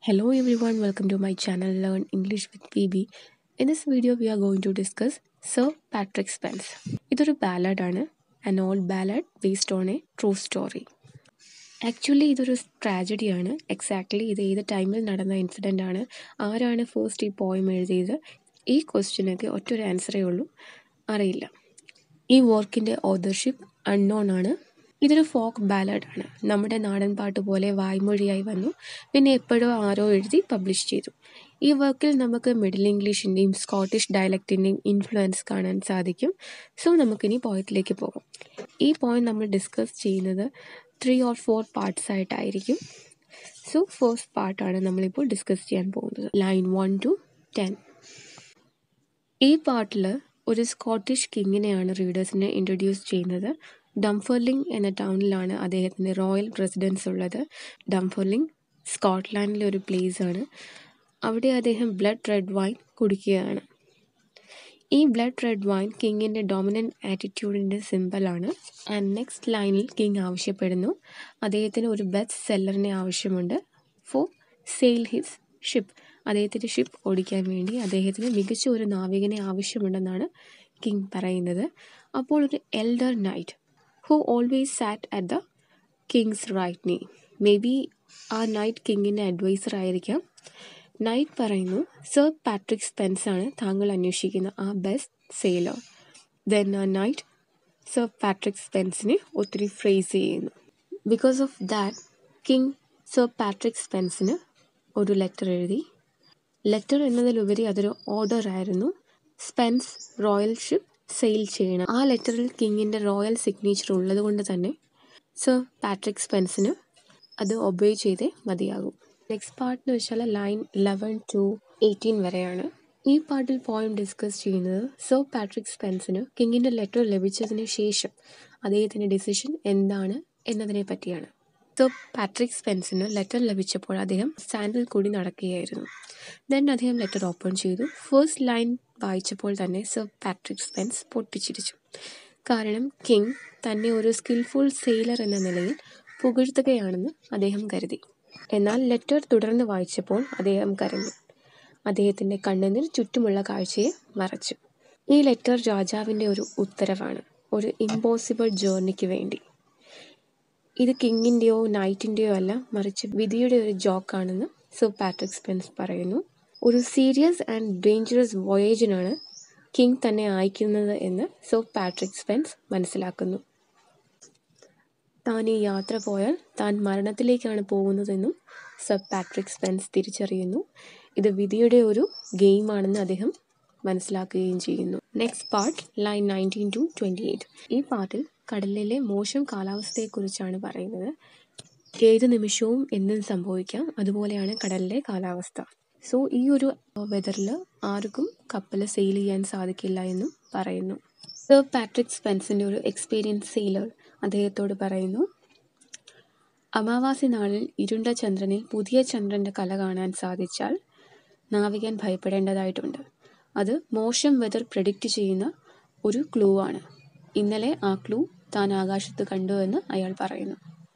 Hello everyone, welcome to my channel Learn English with PB. In this video, we are going to discuss Sir Patrick Spence. ഇതൊരു ballad ആണ് an old ballad based on a true story actually ഇതൊരു ട്രാജഡിയാണ് exactly ഇത് ഏത് ടൈമിൽ നടന്ന incident ആണ് ആരാണ് ഫസ്റ്റ് ഈ പോയം എഴുതിയത് ഈ ക്വസ്റ്റ്യനൊക്കെ ഒറ്റൊരു ആൻസറേ ഉള്ളൂ അറിയില്ല ഈ വർക്കിൻ്റെ ഓതർഷിപ്പ് അൺനോൺ ആണ് ഇതൊരു ഫോക്ക് ബാലഡ് ആണ് നമ്മുടെ നാടൻ പാട്ട് പോലെ വായ്മൊഴിയായി വന്നു പിന്നെ എപ്പോഴോ ആരോ എഴുതി പബ്ലിഷ് ചെയ്തു ഈ വർക്കിൽ നമുക്ക് മിഡിൽ ഇംഗ്ലീഷിൻ്റെയും സ്കോട്ടിഷ് ഡയലക്റ്റിൻ്റെയും ഇൻഫ്ലുവൻസ് കാണാൻ സാധിക്കും സോ നമുക്കിനി പോയത്തിലേക്ക് പോകാം ഈ പോയിന്റ് നമ്മൾ ഡിസ്കസ് ചെയ്യുന്നത് ത്രീ ഓർ ഫോർ പാർട്സ് ആയിട്ടായിരിക്കും സോ ഫസ്റ്റ് പാർട്ടാണ് നമ്മളിപ്പോൾ ഡിസ്കസ് ചെയ്യാൻ പോകുന്നത് ലൈൻ വൺ ടു ടെൻ ഈ പാട്ടിൽ ഒരു സ്കോട്ടിഷ് കിങ്ങിനെയാണ് റീഡേഴ്സിനെ ഇൻട്രൊഡ്യൂസ് ചെയ്യുന്നത് ഡംഫർലിംഗ് എന്ന ടൗണിലാണ് അദ്ദേഹത്തിൻ്റെ റോയൽ റെസിഡൻസ് ഉള്ളത് ഡംഫർലിംഗ് സ്കോട്ട്ലാൻഡിലെ ഒരു പ്ലേസ് ആണ് അവിടെ അദ്ദേഹം ബ്ലഡ് റെഡ് വൈൻ കുടിക്കുകയാണ് ഈ ബ്ലഡ് റെഡ് വൈൻ കിങ്ങിൻ്റെ ഡോമിനൻ്റ് ആറ്റിറ്റ്യൂഡിൻ്റെ സിമ്പിളാണ് ആൻഡ് നെക്സ്റ്റ് ലൈനിൽ കിങ് ആവശ്യപ്പെടുന്നു അദ്ദേഹത്തിന് ഒരു ബെസ്റ്റ് സെല്ലറിനെ ആവശ്യമുണ്ട് ഫോർ സെയിൽ ഹിസ് ഷിപ്പ് അദ്ദേഹത്തിൻ്റെ ഷിപ്പ് ഓടിക്കാൻ വേണ്ടി അദ്ദേഹത്തിന് മികച്ച ഒരു നാവികനെ ആവശ്യമുണ്ടെന്നാണ് കിങ് പറയുന്നത് അപ്പോൾ ഒരു elder knight who always sat at the king's right knee may be ആ നൈറ്റ് കിങ്ങിൻ്റെ അഡ്വൈസർ ആയിരിക്കാം നൈറ്റ് പറയുന്നു സർ പാട്രിക് സ്പെൻസ് ആണ് താങ്കൾ അന്വേഷിക്കുന്ന ആ ബെസ്റ്റ് സെയിലർ ദെൻ ആ നൈറ്റ് സർ പാട്രിക് സ്പെൻസിനെ ഒത്തിരി ഫ്രേസ് ചെയ്യുന്നു because of that king sir Patrick സ്പെൻസിന് ഒരു ലെറ്റർ എഴുതി ലെറ്റർ എന്നതിലുപരി അതൊരു ഓർഡർ ആയിരുന്നു സ്പെൻസ് റോയൽ ഷിപ്പ് സെയിൽ ചെയ്യണം ആ ലെറ്ററിൽ കിങ്ങിൻ്റെ റോയൽ സിഗ്നേച്ചർ ഉള്ളത് കൊണ്ട് തന്നെ സർ പാട്രിക് സ്പെൻസിന് അത് ഒബേ ചെയ്തേ മതിയാകും നെക്സ്റ്റ് പാർട്ട് എന്ന് വെച്ചാൽ ലൈൻ ലെവൻ ടു എയ്റ്റീൻ വരെയാണ് ഈ പാട്ടിൽ പോയിന്റ് ഡിസ്കസ് ചെയ്യുന്നത് സർ പാട്രിക് സ്പെൻസിന് കിങ്ങിൻ്റെ ലെറ്റർ ലഭിച്ചതിന് ശേഷം അദ്ദേഹത്തിൻ്റെ ഡിസിഷൻ എന്താണ് എന്നതിനെ പറ്റിയാണ് സർ പാട്രിക് സ്പെൻസിന് ലെറ്റർ ലഭിച്ചപ്പോൾ അദ്ദേഹം സ്റ്റാൻഡിൽ കൂടി നടക്കുകയായിരുന്നു ദെൻ അദ്ദേഹം ലെറ്റർ ഓപ്പൺ ചെയ്തു ഫസ്റ്റ് ലൈൻ വായിച്ചപ്പോൾ തന്നെ സർ പാട്രിക് സ്പെൻസ് പൊട്ടിച്ചിരിച്ചു കാരണം കിങ് തന്നെ ഒരു സ്കിൽഫുൾ സെയിലർ എന്ന നിലയിൽ പുകഴ്ത്തുകയാണെന്ന് അദ്ദേഹം കരുതി എന്നാൽ ലെറ്റർ തുടർന്ന് വായിച്ചപ്പോൾ അദ്ദേഹം കരഞ്ഞു അദ്ദേഹത്തിൻ്റെ കണ്ണുനീർ ചുറ്റുമുള്ള കാഴ്ചയെ മറച്ചു ഈ ലെറ്റർ രാജാവിൻ്റെ ഒരു ഉത്തരവാണ് ഒരു ഇമ്പോസിബിൾ ജേർണിക്ക് വേണ്ടി ഇത് കിങ്ങിൻ്റെയോ നൈറ്റിൻ്റെയോ അല്ല മറിച്ച് വിധിയുടെ ഒരു ജോക്കാണെന്ന് സർ പാട്രിക് സ്പെൻസ് പറയുന്നു ഒരു സീരിയസ് ആൻഡ് ഡേഞ്ചറസ് വോയേജിനാണ് കിങ് തന്നെ അയക്കുന്നത് എന്ന് സർ പാട്രിക് സ്പെൻസ് മനസ്സിലാക്കുന്നു താൻ ഈ യാത്ര പോയാൽ താൻ മരണത്തിലേക്കാണ് പോകുന്നതെന്നും സർ പാട്രിക് സ്പെൻസ് തിരിച്ചറിയുന്നു ഇത് വിധിയുടെ ഒരു ഗെയിമാണെന്ന് അദ്ദേഹം മനസ്സിലാക്കുകയും ചെയ്യുന്നു next part line nineteen to twenty eight ഈ പാർട്ടിൽ കടലിലെ മോശം കാലാവസ്ഥയെക്കുറിച്ചാണ് പറയുന്നത് ഏത് നിമിഷവും എന്തും സംഭവിക്കാം അതുപോലെയാണ് കടലിലെ കാലാവസ്ഥ സോ ഈ ഒരു വെതറിൽ ആർക്കും കപ്പൽ സെയിൽ ചെയ്യാൻ സാധിക്കില്ല എന്നും പറയുന്നു സർ പാട്രിക് സ്പെൻസിൻ്റെ ഒരു എക്സ്പീരിയൻസ് സെയിലർ അദ്ദേഹത്തോട് പറയുന്നു അമാവാസി നാളിൽ ഇരുണ്ട ചന്ദ്രനിൽ പുതിയ ചന്ദ്രൻ്റെ കല കാണാൻ സാധിച്ചാൽ നാവികൻ ഭയപ്പെടേണ്ടതായിട്ടുണ്ട് അത് മോശം വെതർ പ്രഡിക്റ്റ് ചെയ്യുന്ന ഒരു ക്ലൂ ആണ് ഇന്നലെ ആ ക്ലൂ താൻ ആകാശത്ത് കണ്ടു എന്ന് അയാൾ പറയുന്നു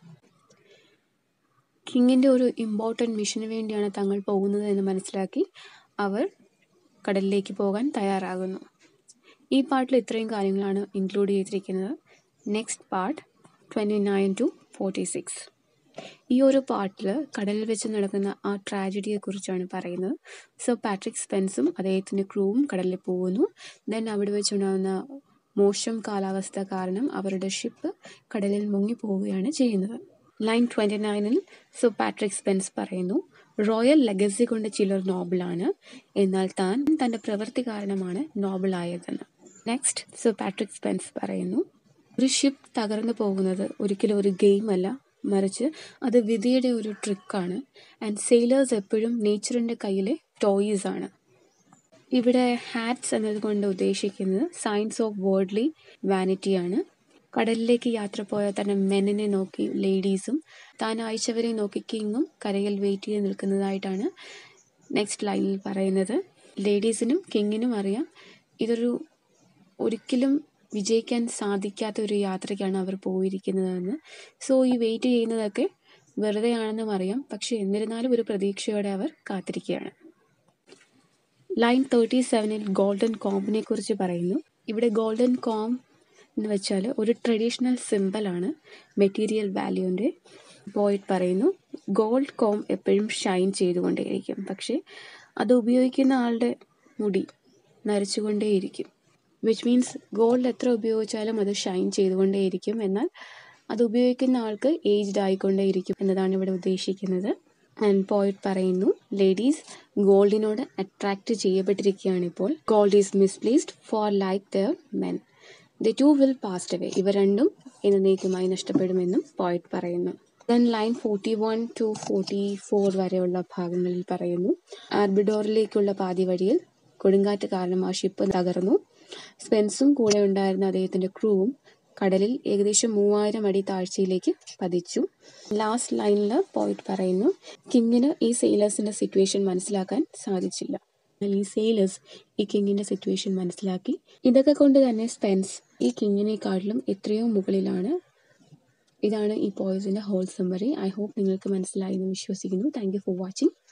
കിങ്ങിൻ്റെ ഒരു ഇമ്പോർട്ടൻറ്റ് മിഷന് വേണ്ടിയാണ് തങ്ങൾ പോകുന്നത് എന്ന് മനസ്സിലാക്കി അവർ കടലിലേക്ക് പോകാൻ തയ്യാറാകുന്നു ഈ പാട്ടിൽ ഇത്രയും കാര്യങ്ങളാണ് ഇൻക്ലൂഡ് ചെയ്തിരിക്കുന്നത് next part twenty nine to forty six ഈ ഒരു പാട്ടിൽ കടലിൽ വെച്ച് നടക്കുന്ന ആ ട്രാജഡിയെക്കുറിച്ചാണ് പറയുന്നത് സർ പാട്രിക് സ്പെൻസും അദ്ദേഹത്തിൻ്റെ ക്രൂവും കടലിൽ പോകുന്നു ദെൻ അവിടെ വെച്ചുണ്ടാകുന്ന മോശം കാലാവസ്ഥ കാരണം അവരുടെ ഷിപ്പ് കടലിൽ മുങ്ങിപ്പോവുകയാണ് ചെയ്യുന്നത് ലൈൻ ട്വൻറ്റി നയനിൽ സർ പാട്രിക് സ്പെൻസ് പറയുന്നു റോയൽ ലെഗസി കൊണ്ട് ചിലർ നോബിളാണ് എന്നാൽ താൻ തൻ്റെ പ്രവൃത്തി കാരണമാണ് നോബിളായതെന്ന് നെക്സ്റ്റ് സർ പാട്രിക് സ്പെൻസ് പറയുന്നു ഒരു ഷിപ്പ് തകർന്നു പോകുന്നത് ഒരിക്കലും ഒരു ഗെയിം അല്ല മറിച്ച് അത് വിധിയുടെ ഒരു ട്രിക്കാണ് ആൻഡ് സെയിലേഴ്സ് എപ്പോഴും നേച്ചറിൻ്റെ കയ്യിലെ ടോയ്സ് ആണ് ഇവിടെ ഹാറ്റ്സ് എന്നതുകൊണ്ട് ഉദ്ദേശിക്കുന്നത് സയൻസ് ഓഫ് വേർഡ്ലി വാനിറ്റിയാണ് കടലിലേക്ക് യാത്ര പോയ തൻ്റെ മെന്നിനെ നോക്കി ലേഡീസും താൻ അയച്ചവരെ നോക്കി കിങ്ങും കരയിൽ വെയിറ്റ് ചെയ്ത് നിൽക്കുന്നതായിട്ടാണ് നെക്സ്റ്റ് ലൈനിൽ പറയുന്നത് ലേഡീസിനും കിങ്ങിനും അറിയാം ഇതൊരു ഒരിക്കലും വിജയിക്കാൻ സാധിക്കാത്ത ഒരു യാത്രയ്ക്കാണ് അവർ പോയിരിക്കുന്നതെന്ന് സോ ഈ വെയിറ്റ് ചെയ്യുന്നതൊക്കെ വെറുതെയാണെന്നും അറിയാം പക്ഷെ എന്നിരുന്നാലും ഒരു പ്രതീക്ഷയോടെ അവർ കാത്തിരിക്കുകയാണ് ലൈൻ തേർട്ടി സെവനിൽ ഗോൾഡൻ കോമ്പിനെ കുറിച്ച് പറയുന്നു ഇവിടെ ഗോൾഡൻ കോം എന്ന് വെച്ചാൽ ഒരു ട്രഡീഷണൽ സിമ്പലാണ് മെറ്റീരിയൽ വാല്യൂവിൻ്റെ പോയിറ്റ് പറയുന്നു ഗോൾഡ് കോം എപ്പോഴും ഷൈൻ ചെയ്തുകൊണ്ടേയിരിക്കും പക്ഷേ അത് ഉപയോഗിക്കുന്ന ആളുടെ മുടി നരച്ചുകൊണ്ടേയിരിക്കും വിച്ച് മീൻസ് ഗോൾഡ് എത്ര ഉപയോഗിച്ചാലും അത് ഷൈൻ ചെയ്തുകൊണ്ടേയിരിക്കും എന്നാൽ അത് ഉപയോഗിക്കുന്ന ആൾക്ക് ഏജ്ഡ് ആയിക്കൊണ്ടേയിരിക്കും എന്നതാണ് ഇവിടെ ഉദ്ദേശിക്കുന്നത് ആൻഡ് പോയിറ്റ് പറയുന്നു ലേഡീസ് ഗോൾഡിനോട് അട്രാക്റ്റ് ചെയ്യപ്പെട്ടിരിക്കുകയാണ് ഇപ്പോൾ gold is misplaced for like the men the two will past away ഇവ രണ്ടും എന്നേക്കുമായി നഷ്ടപ്പെടുമെന്നും പോയിറ്റ് പറയുന്നു then line forty one to forty four വരെയുള്ള ഭാഗങ്ങളിൽ പറയുന്നു ആർബിഡോറിലേക്കുള്ള പാതി വഴിയിൽ കൊടുങ്കാറ്റ് കാരണം ആ ഷിപ്പ് തകർന്നു സ്പെൻസും കൂടെ ഉണ്ടായിരുന്ന അദ്ദേഹത്തിന്റെ ക്രൂവും കടലിൽ ഏകദേശം മൂവായിരം അടി താഴ്ചയിലേക്ക് പതിച്ചു ലാസ്റ്റ് ലൈനിൽ പോയിട്ട് പറയുന്നു കിങ്ങിന് ഈ സെയിലേഴ്സിന്റെ സിറ്റുവേഷൻ മനസ്സിലാക്കാൻ സാധിച്ചില്ല എന്നാൽ ഈ സെയിലേഴ്സ് ഈ കിങ്ങിന്റെ സിറ്റുവേഷൻ മനസ്സിലാക്കി ഇതൊക്കെ കൊണ്ട് തന്നെ സ്പെൻസ് ഈ കിങ്ങിനെക്കാട്ടിലും എത്രയോ മുകളിലാണ് ഇതാണ് ഈ പോയിസിന്റെ ഹോൾ സമ്മറി ഐ ഹോപ്പ് നിങ്ങൾക്ക് മനസ്സിലായി എന്ന് വിശ്വസിക്കുന്നു താങ്ക് യു ഫോർ വാച്ചിങ്